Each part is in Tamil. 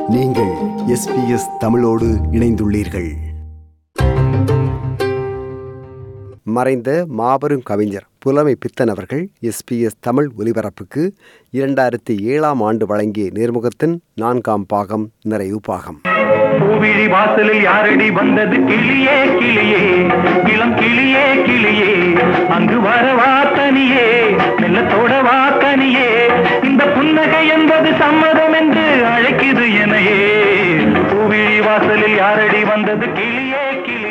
நீங்கள் எஸ்பிஎஸ் தமிழோடு இணைந்துள்ளீர்கள் மறைந்த மாபெரும் கவிஞர் புலமை பித்தன் அவர்கள் எஸ்பிஎஸ் தமிழ் ஒலிபரப்புக்கு இரண்டாயிரத்தி ஏழாம் ஆண்டு வழங்கிய நேர்முகத்தின் நான்காம் பாகம் நிறைவு பாகம் பூவிழி வாசலில் யாரடி வந்தது கிளியே கிளியே இளம் கிளியே கிளியே அங்கு வரவா தனியே மெல்லத்தோட வா கனியே இந்த புன்னகை என்பது சம்மதம் என்று அழைக்குது எனையே பூவிழி வாசலில் யாரடி வந்தது கிளியே கிளியே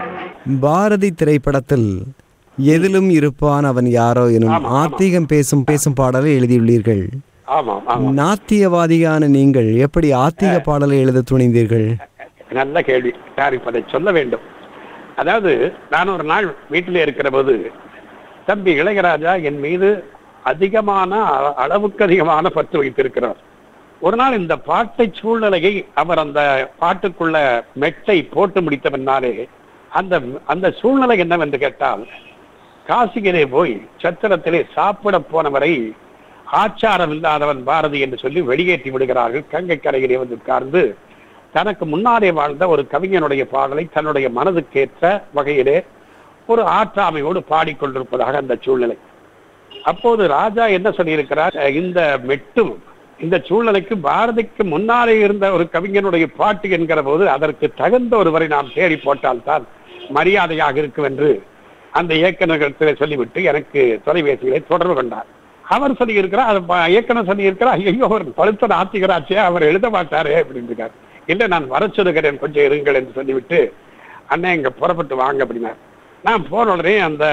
பாரதி திரைப்படத்தில் எதிலும் இருப்பான் அவன் யாரோ எனும் ஆத்திகம் பேசும் பேசும் பாடலை எழுதியுள்ளீர்கள் ஆமாம் ஆமாம் நாத்தியவாதியான நீங்கள் எப்படி ஆத்திக பாடலை எழுத துணிந்தீர்கள் நல்ல கேள்வி சார் இப்ப அதை சொல்ல வேண்டும் அதாவது நான் ஒரு நாள் வீட்டில் இருக்கிற போது தம்பி இளையராஜா என் மீது அதிகமான அ- அளவுக்கு அதிகமான பற்று வைத்திருக்கிறார் ஒரு நாள் இந்த பாட்டை சூழ்நிலையை அவர் அந்த பாட்டுக்குள்ள மெட்டை போட்டு முடித்த பின்னாலே அந்த அந்த சூழ்நிலை என்னவென்று கேட்டால் காசியிலே போய் சத்திரத்திலே சாப்பிட போனவரை ஆச்சாரம் இல்லாதவன் பாரதி என்று சொல்லி வெளியேற்றி விடுகிறார்கள் கங்கை கரையிலே வந்து உட்கார்ந்து தனக்கு முன்னாலே வாழ்ந்த ஒரு கவிஞனுடைய பாடலை தன்னுடைய மனதுக்கேற்ற வகையிலே ஒரு ஆற்றாமையோடு பாடிக்கொண்டிருப்பதாக அந்த சூழ்நிலை அப்போது ராஜா என்ன சொல்லியிருக்கிறார் அஹ் இந்த மெட்டும் இந்த சூழ்நிலைக்கு பாரதிக்கு முன்னாலே இருந்த ஒரு கவிஞனுடைய பாட்டு என்கிற போது அதற்கு தகுந்த ஒருவரை நாம் தேடி போட்டால்தான் மரியாதையாக இருக்கும் என்று அந்த இயக்குநர்களிடத்திலே சொல்லிவிட்டு எனக்கு தொலைபேசிகளை தொடர்பு கொண்டார் அவர் சொல்லியிருக்கிறார் அது ப- இயக்குனர் சொல்லியிருக்கிறார் ஐயோ அவர் பழுத்த நாத்திகராச்சே அவர் எழுத மாட்டாரே அப்படின்னு இருக்கார் இல்லை நான் வர சொல்லுகிறேன் கொஞ்சம் இருங்கள் என்று சொல்லிவிட்டு அண்ணன் இங்க புறப்பட்டு வாங்க அப்படின்னார் நான் போன உடனே அந்த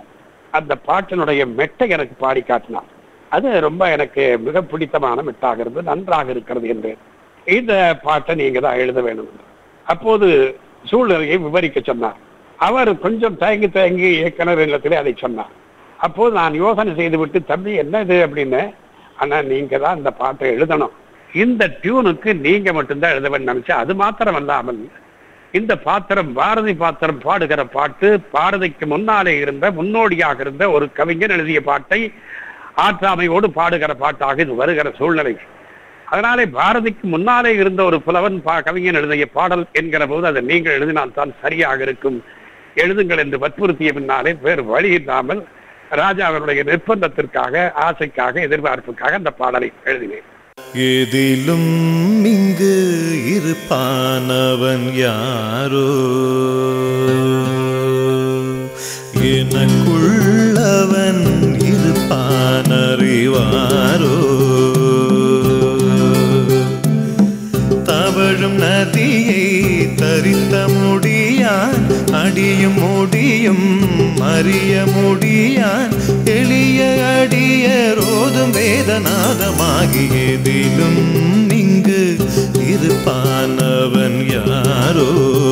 அந்த பாட்டினுடைய மெட்டை எனக்கு பாடி காட்டினார் அது ரொம்ப எனக்கு மிக பிடித்தமான மெட்டாகிறது நன்றாக இருக்கிறது என்று இந்த பாட்டை நீங்க தான் எழுத வேண்டும் என்று. அப்போது சூழ்நிலையை விவரிக்க சொன்னார் அவர் கொஞ்சம் தயங்கி தயங்கி இயக்குனர் இல்லத்திலே அதை சொன்னார் அப்போது நான் யோசனை செய்துவிட்டு தம்பி என்ன இது அப்படின்னு ஆனா நீங்க தான் இந்த பாட்டை எழுதணும் இந்த டியூனுக்கு நீங்க மட்டும்தான் எழுத வேண்டும் நினைச்சேன் அது மாத்திரம் அல்லாமல் இந்த பாத்திரம் பாரதி பாத்திரம் பாடுகிற பாட்டு பாரதிக்கு முன்னாலே இருந்த முன்னோடியாக இருந்த ஒரு கவிஞர் எழுதிய பாட்டை ஆற்றாமையோடு பாடுகிற பாட்டாக இது வருகிற சூழ்நிலை அதனாலே பாரதிக்கு முன்னாலே இருந்த ஒரு புலவன் பா கவிஞன் எழுதிய பாடல் என்கிற போது அதை நீங்கள் எழுதினால் தான் சரியாக இருக்கும் எழுதுங்கள் என்று வற்புறுத்திய பின்னாலே வேறு வழி இல்லாமல் ராஜா அவருடைய நிர்பந்தத்திற்காக ஆசைக்காக எதிர்பார்ப்புக்காக அந்த பாடலை எழுதினேன் எதிலும் இங்கு இருப்பானவன் யாரோ எனக்குள்ளவன் இருப்பான் அறிவாரோ தவழும் நதியை தரித்த முடியான் அடியும் முடியும் அறிய முடியான் எளிய அடிய ரோதும் வேதநாதமாகியதிலும் இங்கு இருப்பானவன் யாரோ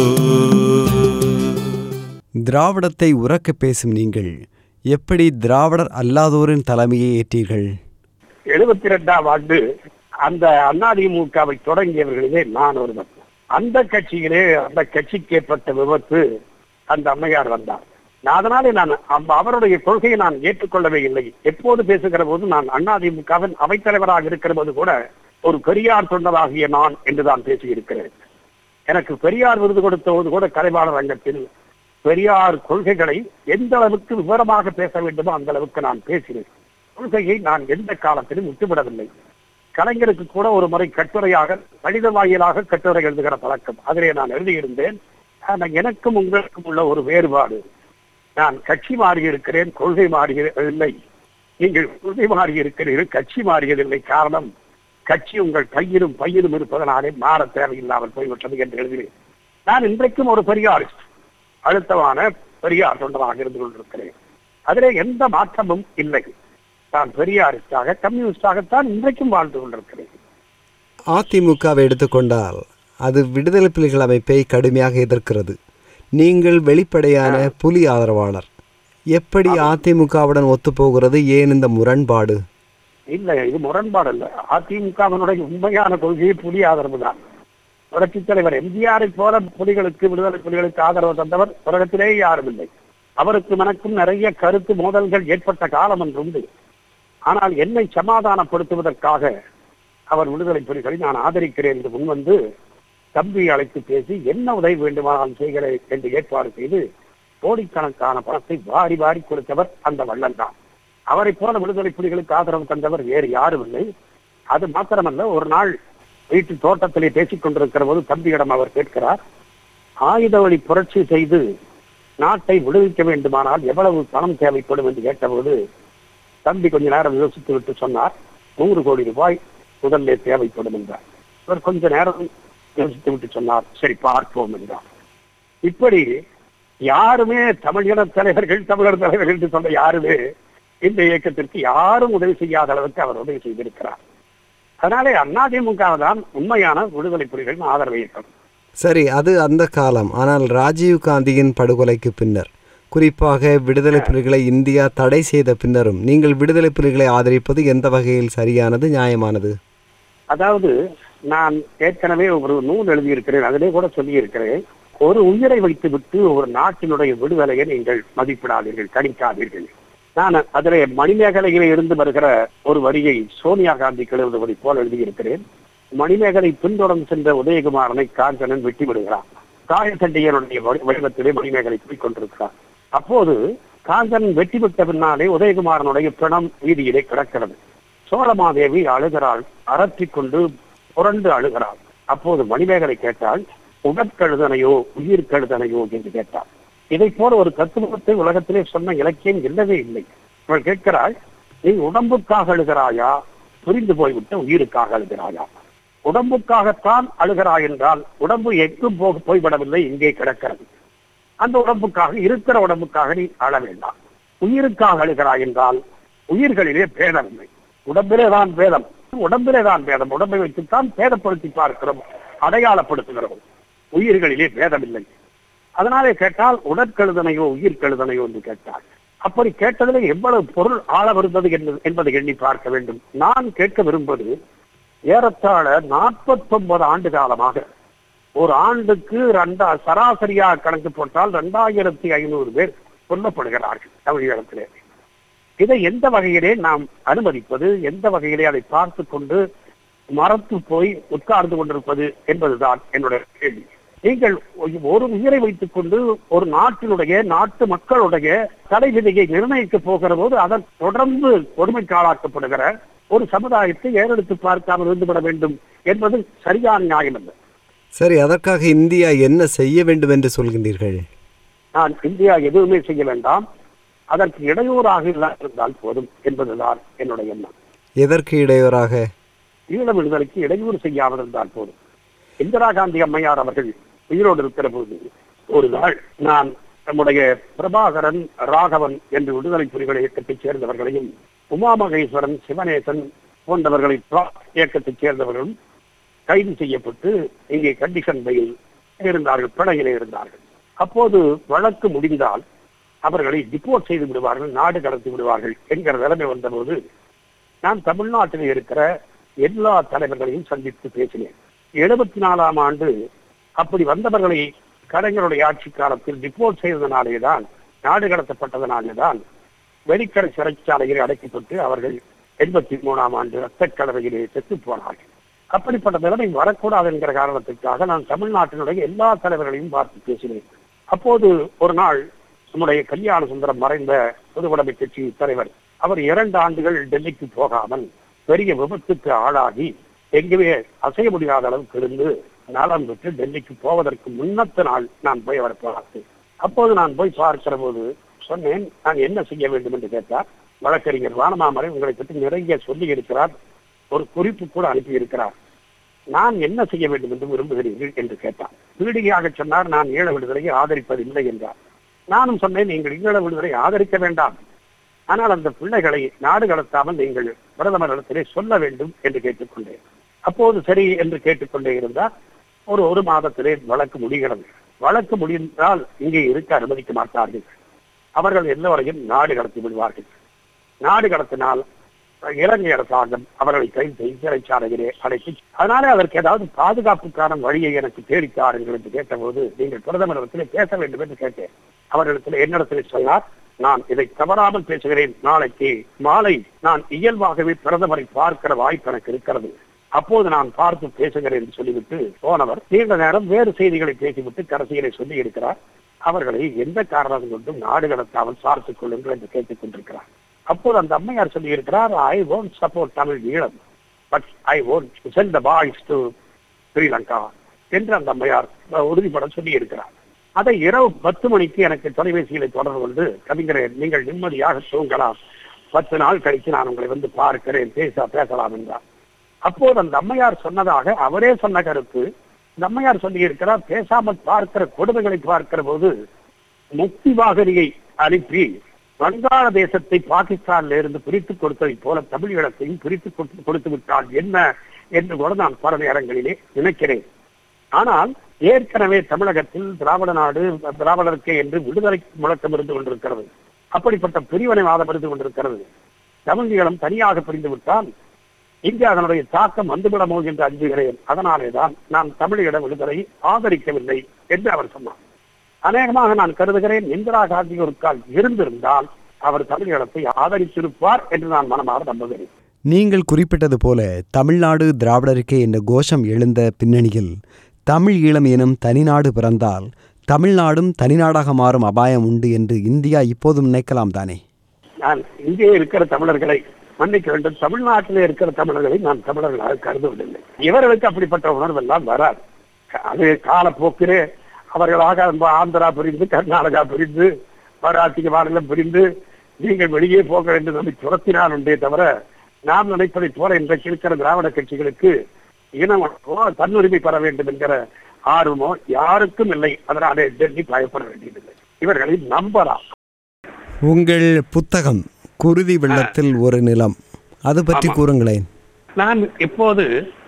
திராவிடத்தை உறக்க பேசும் நீங்கள் எப்படி திராவிடர் அல்லாதோரின் தலைமையை ஏற்றீர்கள் எழுபத்தி ரெண்டாம் ஆண்டு அந்த அதிமுகவை தொடங்கியவர்களிலே நான் ஒருவன் அந்த கட்சியிலே அந்த கட்சிக்கு ஏற்பட்ட விபத்து அந்த அம்மையார் வந்தார் நான் அதனாலே நான் அந்த அவருடைய கொள்கையை நான் ஏற்றுக்கொள்ளவே இல்லை எப்போது பேசுகிற போது நான் அதிமுகவின் அவைத்தலைவராக இருக்கிற போது கூட ஒரு பெரியார் தொண்டராகிய நான் என்றுதான் பேசியிருக்கிறேன் எனக்கு பெரியார் விருது கொடுத்த போது கூட கலைவாணர் ரங்கத்தில் பெரியார் கொள்கைகளை எந்த அளவுக்கு விவரமாக பேச வேண்டுமோ அந்த அளவுக்கு நான் பேசினேன் கொள்கையை நான் எந்த காலத்திலும் விட்டுவிடவில்லை கலைஞருக்கு கூட ஒரு முறை கட்டுரையாக கடித வாயிலாக கட்டுரை எழுதுகிற பழக்கம் அதிலே நான் எழுதியிருந்தேன் ஆனா எனக்கும் உங்களுக்கும் உள்ள ஒரு வேறுபாடு நான் கட்சி மாறி இருக்கிறேன் கொள்கை மாறியதில்லை நீங்கள் கொள்கை மாறி இருக்கிறீர்கள் கட்சி மாறியதில்லை காரணம் கட்சி உங்கள் கையிலும் பையிலும் இருப்பதனாலே மாற தேவையில்லாமல் போய்விட்டது என்று எழுதினேன் நான் இன்றைக்கும் ஒரு பெரியாரிஸ்ட் அழுத்தமான பெரியார் தொண்டராக இருந்து கொண்டிருக்கிறேன் அதிலே எந்த மாற்றமும் இல்லை நான் பெரியாரிஸ்டாக கம்யூனிஸ்டாகத்தான் இன்றைக்கும் வாழ்ந்து கொண்டிருக்கிறேன் அதிமுகவை எடுத்துக்கொண்டால் அது விடுதலை புலிகள் அமைப்பை கடுமையாக எதிர்க்கிறது நீங்கள் வெளிப்படையான புலி ஆதரவாளர் எப்படி அதிமுகவுடன் ஒத்துப்போகிறது ஏன் இந்த முரண்பாடு இல்ல இது முரண்பாடு இல்ல அதிமுகவினுடைய உண்மையான கொள்கையை புலி ஆதரவு தான் புரட்சித் தலைவர் எம்ஜிஆரை போல புலிகளுக்கு விடுதலை புலிகளுக்கு ஆதரவு தந்தவர் உலகத்திலே யாரும் இல்லை அவருக்கு எனக்கும் நிறைய கருத்து மோதல்கள் ஏற்பட்ட காலம் என்று உண்டு ஆனால் என்னை சமாதானப்படுத்துவதற்காக அவர் விடுதலை புலிகளை நான் ஆதரிக்கிறேன் என்று முன்வந்து தம்பி அழைத்து பேசி என்ன உதவி வேண்டுமானாலும் செய்கிறேன் என்று ஏற்பாடு செய்து கோடிக்கணக்கான பணத்தை வாரி வாரி கொடுத்தவர் அந்த வள்ளல் தான் அவரை போல விடுதலை புலிகளுக்கு ஆதரவு தந்தவர் வேறு யாரும் இல்லை அது மாத்திரமல்ல ஒரு நாள் வீட்டு தோட்டத்திலே பேசிக் கொண்டிருக்கிற போது தம்பியிடம் அவர் கேட்கிறார் ஆயுத வழி புரட்சி செய்து நாட்டை விடுவிக்க வேண்டுமானால் எவ்வளவு பணம் தேவைப்படும் என்று கேட்டபோது தம்பி கொஞ்ச நேரம் யோசித்து விட்டு சொன்னார் நூறு கோடி ரூபாய் முதல்ல தேவைப்படும் என்றார் அவர் கொஞ்ச நேரம் யோசித்து விட்டு சொன்னார் சரி பார்ப்போம் என்றார் இப்படி யாருமே தமிழின தலைவர்கள் தமிழர் தலைவர்கள் என்று சொன்ன யாருமே இந்த இயக்கத்திற்கு யாரும் உதவி செய்யாத அளவுக்கு அவர் உதவி செய்திருக்கிறார் அதனாலே அதிமுக தான் உண்மையான விடுதலை புலிகளின் ஆதரவு இயக்கம் சரி அது அந்த காலம் ஆனால் ராஜீவ் காந்தியின் படுகொலைக்கு பின்னர் குறிப்பாக விடுதலை புலிகளை இந்தியா தடை செய்த பின்னரும் நீங்கள் விடுதலை புலிகளை ஆதரிப்பது எந்த வகையில் சரியானது நியாயமானது அதாவது நான் ஏற்கனவே ஒரு நூல் எழுதியிருக்கிறேன் அதிலே கூட சொல்லியிருக்கிறேன் ஒரு உயிரை வைத்துவிட்டு ஒரு நாட்டினுடைய விடுதலையை நீங்கள் மதிப்பிடாதீர்கள் கணிக்காதீர்கள் நான் அதிலே மணிமேகலையிலே இருந்து வருகிற ஒரு வரியை சோனியா காந்திக்கு எழுதுவதை போல எழுதியிருக்கிறேன் மணிமேகலை பின்தொடர்ந்து சென்ற உதயகுமாரனை காஞ்சனன் வெட்டி விடுகிறான் காயத்தண்டியனுடைய வடி- வடிவத்திலே மணிமேகலை போய் கொண்டிருக்கிறார் அப்போது காஞ்சனன் வெட்டி விட்ட பின்னாலே உதயகுமாரனுடைய பிணம் வீதியிலே கிடக்கிறது சோழமாதேவி அழுகிறாள் அரற்றிக் கொண்டு புரண்டு அழுகிறாள் அப்போது மணிமேகலை கேட்டாள் உடற்கழுதனையோ உயிர் கழுதனையோ என்று கேட்டாள் இதை போல ஒரு தத்துவத்தை உலகத்திலே சொன்ன இலக்கியம் இல்லவே இல்லை அவள் கேட்கிறாள் நீ உடம்புக்காக அழுகிறாயா புரிந்து போய்விட்ட உயிருக்காக அழுகிறாயா உடம்புக்காகத்தான் அழுகிறாய் என்றால் உடம்பு எங்கும் போக போய்விடவில்லை இங்கே கிடக்கிறது அந்த உடம்புக்காக இருக்கிற உடம்புக்காக நீ அழ வேண்டாம் உயிருக்காக அழுகிறாய் என்றால் உயிர்களிலே பேதம் இல்லை உடம்பிலே தான் பேதம் உடம்பிலே தான் பேதம் உடம்பை வைத்துத்தான் பேதப்படுத்தி பார்க்கிறோம் அடையாளப்படுத்துகிறோம் உயிர்களிலே பேதம் இல்லை அதனாலே கேட்டால் உடற்கழுதனையோ உயிர் கழுதனையோ என்று கேட்டால் அப்படி கேட்டதிலே எவ்வளவு பொருள் ஆழ வருந்தது என்பது- என்பதை எண்ணி பார்க்க வேண்டும் நான் கேட்க விரும்புவது ஏறத்தாழ நாற்பத்தொன்பது ஆண்டு காலமாக ஒரு ஆண்டுக்கு ரெண்டா சராசரியாக கணக்கு போட்டால் ரெண்டாயிரத்தி ஐநூறு பேர் கொல்லப்படுகிறார்கள் தமிழகத்திலே இதை எந்த வகையிலே நாம் அனுமதிப்பது எந்த வகையிலே அதை பார்த்து கொண்டு மறத்து போய் உட்கார்ந்து கொண்டிருப்பது என்பதுதான் என்னுடைய கேள்வி நீங்கள் ஒரு உயிரை வைத்துக் கொண்டு ஒரு நாட்டினுடைய நாட்டு மக்களுடைய தலைவிதியை நிர்ணயிக்க போகிற போது அதன் தொடர்ந்து கொடுமைக்கு ஆளாக்கப்படுகிற ஒரு சமுதாயத்தை ஏறெடுத்து பார்க்காமல் இருந்துவிட வேண்டும் என்பது சரியான நியாயம் அல்ல சரி அதற்காக இந்தியா என்ன செய்ய வேண்டும் என்று சொல்கின்றீர்கள் நான் இந்தியா எதுவுமே செய்ய வேண்டாம் அதற்கு இடையூறாக இல்லாமல் இருந்தால் போதும் என்பதுதான் என்னுடைய எண்ணம் எதற்கு இடையூறாக ஈழ விடுதலைக்கு இடையூறு செய்யாமல் இருந்தால் போதும் இந்திரா காந்தி அம்மையார் அவர்கள் உயிரோடு இருக்கிற போது ஒரு நாள் நான் நம்முடைய பிரபாகரன் ராகவன் என்று விடுதலை புலிகள் இயக்கத்தைச் சேர்ந்தவர்களையும் உமா மகேஸ்வரன் சிவநேசன் போன்றவர்களை பிராக் இயக்கத்தைச் சேர்ந்தவர்களும் கைது செய்யப்பட்டு இங்கே கண்டிஷன் பையில் இருந்தார்கள் பிணையிலே இருந்தார்கள் அப்போது வழக்கு முடிந்தால் அவர்களை டிபோர்ட் செய்து விடுவார்கள் நாடு கடத்தி விடுவார்கள் என்கிற நிலைமை வந்தபோது நான் தமிழ்நாட்டில் இருக்கிற எல்லா தலைவர்களையும் சந்தித்து பேசினேன் எழுபத்தி நாலாம் ஆண்டு அப்படி வந்தவர்களை கலைஞருடைய ஆட்சி காலத்தில் டிபோர்ட் செய்ததனாலே தான் நாடு கடத்தப்பட்டதனாலே தான் வெடிக்கடை சிறைச்சாலையில் அடைக்கப்பட்டு அவர்கள் எண்பத்தி மூணாம் ஆண்டு ரத்தக் கலவையிலே செத்து போனார்கள் அப்படிப்பட்ட நிலைமை வரக்கூடாது என்கிற காரணத்திற்காக நான் தமிழ்நாட்டினுடைய எல்லா தலைவர்களையும் பார்த்து பேசினேன் அப்போது ஒரு நாள் நம்முடைய கல்யாண சுந்தரம் மறைந்த பொதுவுடைமை கட்சி தலைவர் அவர் இரண்டு ஆண்டுகள் டெல்லிக்கு போகாமல் பெரிய விபத்துக்கு ஆளாகி எங்குமே அசைய முடியாத அளவுக்கு இருந்து நலம் பெற்று டெல்லிக்கு போவதற்கு முன்னத்த நாள் நான் போய் அவரை பார்த்தேன் அப்போது நான் போய் பார்க்கிற போது சொன்னேன் நான் என்ன செய்ய வேண்டும் என்று கேட்டார் வழக்கறிஞர் வானமாமரை உங்களை பற்றி நிறைய சொல்லி இருக்கிறார் ஒரு குறிப்பு கூட அனுப்பி இருக்கிறார் நான் என்ன செய்ய வேண்டும் என்று விரும்புகிறீர்கள் என்று கேட்டார் பீடிகையாக சொன்னார் நான் ஈழ விடுதலையை ஆதரிப்பதில்லை என்றார் நானும் சொன்னேன் நீங்கள் ஈழ விடுதலை ஆதரிக்க வேண்டாம் ஆனால் அந்த பிள்ளைகளை நாடு கடத்தாமல் நீங்கள் பிரதமரிடத்திலே சொல்ல வேண்டும் என்று கேட்டுக்கொண்டேன் அப்போது சரி என்று கேட்டுக்கொண்டே இருந்தார் ஒரு ஒரு மாதத்திலே வழக்கு முடிகிறது வழக்கு முடிந்தால் இங்கே இருக்க அனுமதிக்க மாட்டார்கள் அவர்கள் எல்லோரையும் நாடு கடத்தி விடுவார்கள் நாடு கடத்தினால் இலங்கை அரசாங்கம் அவர்களை கைது செய்து சிறைச்சாலையிலே அடைத்து அதனாலே அதற்கு ஏதாவது பாதுகாப்புக்கான வழியை எனக்கு தேடித் தாருங்கள் என்று கேட்டபோது நீங்கள் பிரதமரிடத்திலே பேச வேண்டும் என்று கேட்டேன் அவரிடத்தில் என்னிடத்தில் சொன்னார் நான் இதை தவறாமல் பேசுகிறேன் நாளைக்கு மாலை நான் இயல்பாகவே பிரதமரை பார்க்கிற வாய்ப்பு எனக்கு இருக்கிறது அப்போது நான் பார்த்து பேசுகிறேன் என்று சொல்லிவிட்டு போனவர் நீண்ட நேரம் வேறு செய்திகளை பேசிவிட்டு கடைசியிலே சொல்லி இருக்கிறார் அவர்களை எந்த காரணம் கொண்டும் நாடு கடத்தாமல் பார்த்துக் கொள்ளுங்கள் என்று கேட்டுக் கொண்டிருக்கிறார் அப்போது அந்த அம்மையார் சொல்லி இருக்கிறார் I won't support Tamil Eelam but I won't send the boys to Sri Lanka என்று அந்த அம்மையார் உறுதிப்பட சொல்லி இருக்கிறார் அதை இரவு பத்து மணிக்கு எனக்கு தொலைபேசியில தொடர்பு கொண்டு கவிஞரே நீங்கள் நிம்மதியாக தூங்கலாம் பத்து நாள் கழித்து நான் உங்களை வந்து பார்க்கிறேன் பேச பேசலாம் என்றார் அப்போது அந்த அம்மையார் சொன்னதாக அவரே சொன்ன கருத்து இந்த அம்மையார் சொல்லி இருக்கிறார் பேசாமல் பார்க்கிற கொடுமைகளை பார்க்கிற போது முக்தி வாகனியை அனுப்பி வங்காளதேசத்தை பாகிஸ்தானில் இருந்து பிரித்து கொடுத்ததை போல தமிழீழத்தையும் பிரித்து கொடுத்து கொடுத்து விட்டால் என்ன என்று கூட நான் பல நேரங்களிலே நினைக்கிறேன் ஆனால் ஏற்கனவே தமிழகத்தில் திராவிட நாடு திராவிடருக்கு என்று விடுதலை முழக்கம் இருந்து கொண்டிருக்கிறது அப்படிப்பட்ட பிரிவினைவாதம் இருந்து கொண்டிருக்கிறது தமிழ் ஈழம் தனியாக பிரிந்து விட்டால் இங்கே அதனுடைய தாக்கம் வந்துவிடமோ என்று அஞ்சுகிறேன் அதனாலேதான் நான் தமிழீழ விடுதலை ஆதரிக்கவில்லை என்று அவர் சொன்னார் அநேகமாக நான் கருதுகிறேன் இந்திரா காந்தி ஒரு கால் இருந்திருந்தால் அவர் தமிழீழத்தை ஆதரித்திருப்பார் என்று நான் மனமாக நம்புகிறேன் நீங்கள் குறிப்பிட்டது போல தமிழ்நாடு திராவிடருக்கே என்ற கோஷம் எழுந்த பின்னணியில் தமிழ் ஈழம் எனும் தனிநாடு பிறந்தால் தமிழ்நாடும் தனிநாடாக மாறும் அபாயம் உண்டு என்று இந்தியா இப்போதும் நினைக்கலாம் தானே நான் இங்கே இருக்கிற தமிழர்களை மன்னிக்க வேண்டும் தமிழ்நாட்டிலே இருக்கிற தமிழர்களை நான் தமிழர்களாக கருதுவதில்லை இவர்களுக்கு அப்படிப்பட்ட உணர்வு எல்லாம் வராது அது காலப்போக்கிலே அவர்களாக ஆந்திரா பிரிந்து கர்நாடகா பிரிந்து மராட்டிய மாநிலம் பிரிந்து நீங்கள் வெளியே போக வேண்டும் என்று துரத்தினால் உண்டே தவிர நாம் நினைப்பதை போல இன்றைக்கு இருக்கிற திராவிட கட்சிகளுக்கு இனமோ தன்னுரிமை பெற வேண்டும் என்கிற ஆர்வமோ யாருக்கும் இல்லை அதனாலே டெல்லி பயப்பட வேண்டியதில்லை இவர்களை நம்பலாம் உங்கள் புத்தகம் குருதி வெள்ளத்தில் ஒரு நிலம் அது பற்றி ஆமா. கூறுங்களேன் நான் இப்போது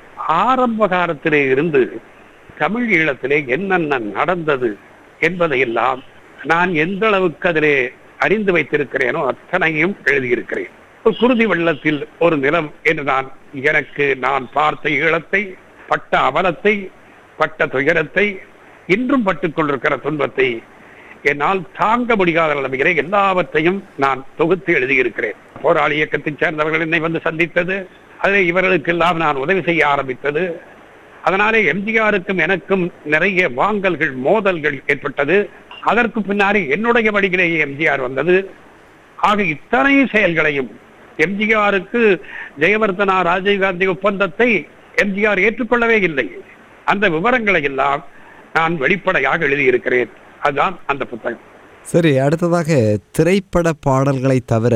ஆரம்ப காலத்திலே இருந்து தமிழ் ஈழத்திலே என்னென்ன நடந்தது என்பதையெல்லாம் நான் எந்த அளவுக்கு அதிலே அறிந்து வைத்திருக்கிறேனோ அத்தனையும் எழுதியிருக்கிறேன் ஒரு குருதி வெள்ளத்தில் ஒரு நிலம் என்று நான் எனக்கு நான் பார்த்த ஈழத்தை பட்ட அவலத்தை பட்ட துயரத்தை இன்றும் பட்டுக் கொண்டிருக்கிற துன்பத்தை என்னால் தாங்க முடியாத நிலைமைகளை எல்லாவற்றையும் நான் தொகுத்து எழுதியிருக்கிறேன் போராளி இயக்கத்தைச் சேர்ந்தவர்கள் என்னை வந்து சந்தித்தது அதில் இவர்களுக்கெல்லாம் நான் உதவி செய்ய ஆரம்பித்தது அதனாலே எம்ஜிஆருக்கும் எனக்கும் நிறைய வாங்கல்கள் மோதல்கள் ஏற்பட்டது அதற்கு பின்னாடி என்னுடைய வழியிலேயே எம்ஜிஆர் வந்தது ஆக இத்தனை செயல்களையும் எம்ஜிஆருக்கு ஜெயவர்தனா ராஜீவ்காந்தி ஒப்பந்தத்தை எம்ஜிஆர் ஏற்றுக்கொள்ளவே இல்லை அந்த விவரங்களை எல்லாம் நான் வெளிப்படையாக எழுதியிருக்கிறேன் அதுதான் அந்த புத்தகம் சரி அடுத்ததாக திரைப்பட பாடல்களை தவிர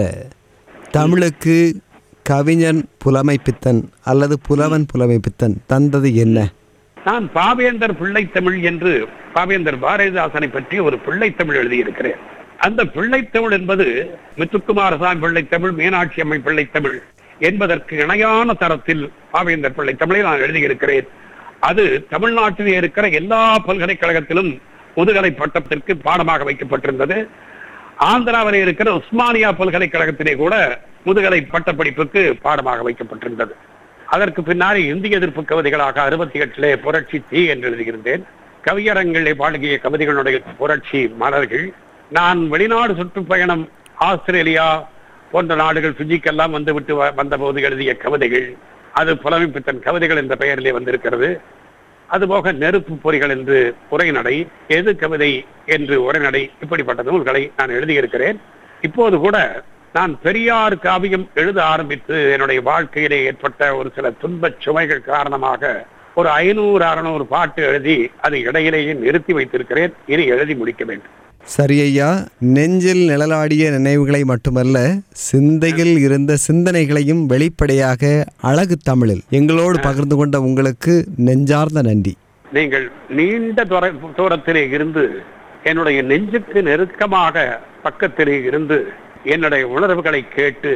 தமிழுக்கு கவிஞன் புலமைப்பித்தன் அல்லது புலவன் புலமைப்பித்தன் தந்தது என்ன நான் பாவேந்தர் பிள்ளைத்தமிழ் என்று பாவேந்தர் பாரதிதாசனை பற்றி ஒரு பிள்ளைத்தமிழ் எழுதியிருக்கிறேன் அந்த பிள்ளைத்தமிழ் என்பது முத்துக்குமாரசாமி பிள்ளைத்தமிழ் மீனாட்சி அம்மை பிள்ளைத்தமிழ் என்பதற்கு இணையான தரத்தில் பாவேந்தர் பிள்ளைத்தமிழை நான் எழுதியிருக்கிறேன் அது தமிழ்நாட்டில் இருக்கிற எல்லா பல்கலைக்கழகத்திலும் முதுகலை பட்டத்திற்கு பாடமாக வைக்கப்பட்டிருந்தது ஆந்திராவில் இருக்கிற உஸ்மானியா பல்கலைக்கழகத்திலே கூட முதுகலை பட்டப்படிப்புக்கு பாடமாக வைக்கப்பட்டிருந்தது அதற்கு பின்னாடி இந்திய எதிர்ப்பு கவிதைகளாக அறுபத்தி எட்டிலே புரட்சி தீ என்று எழுதியிருந்தேன் கவியரங்கிலே பாடுகிய கவிதைகளுடைய புரட்சி மலர்கள் நான் வெளிநாடு சுற்றுப்பயணம் ஆஸ்திரேலியா போன்ற நாடுகள் பிஜிக்கெல்லாம் வந்து விட்டு வ- வந்தபோது எழுதிய கவிதைகள் அது புலமைப்பித்தன் கவிதைகள் என்ற பெயரிலே வந்திருக்கிறது அதுபோக நெருப்பு பொறிகள் என்று உரைநடை எது கவிதை என்று உரைநடை இப்படிப்பட்ட நூல்களை நான் எழுதியிருக்கிறேன் இப்போது கூட நான் பெரியார் காவியம் எழுத ஆரம்பித்து என்னுடைய வாழ்க்கையிலே ஏற்பட்ட ஒரு சில துன்பச் சுமைகள் காரணமாக ஒரு ஐநூறு அறுநூறு பாட்டு எழுதி அதை இடையிலேயே நிறுத்தி வைத்திருக்கிறேன் இனி எழுதி முடிக்க வேண்டும் சரி ஐயா நெஞ்சில் நிழலாடிய நினைவுகளை மட்டுமல்ல சிந்தையில் இருந்த சிந்தனைகளையும் வெளிப்படையாக அழகு தமிழில் எங்களோடு பகிர்ந்து கொண்ட உங்களுக்கு நெஞ்சார்ந்த நன்றி நீங்கள் நீண்ட தூர தூரத்திலே இருந்து என்னுடைய நெஞ்சுக்கு நெருக்கமாக பக்கத்திலே இருந்து என்னுடைய உணர்வுகளை கேட்டு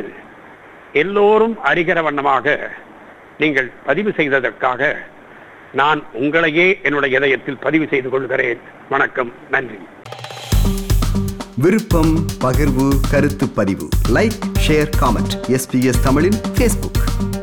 எல்லோரும் அறிகிற வண்ணமாக நீங்கள் பதிவு செய்ததற்காக நான் உங்களையே என்னுடைய இதயத்தில் பதிவு செய்து கொள்கிறேன் வணக்கம் நன்றி விருப்பம் பகிர்வு கருத்து பதிவு லைக் ஷேர் காமெண்ட் எஸ்பிஎஸ் தமிழின் ஃபேஸ்புக்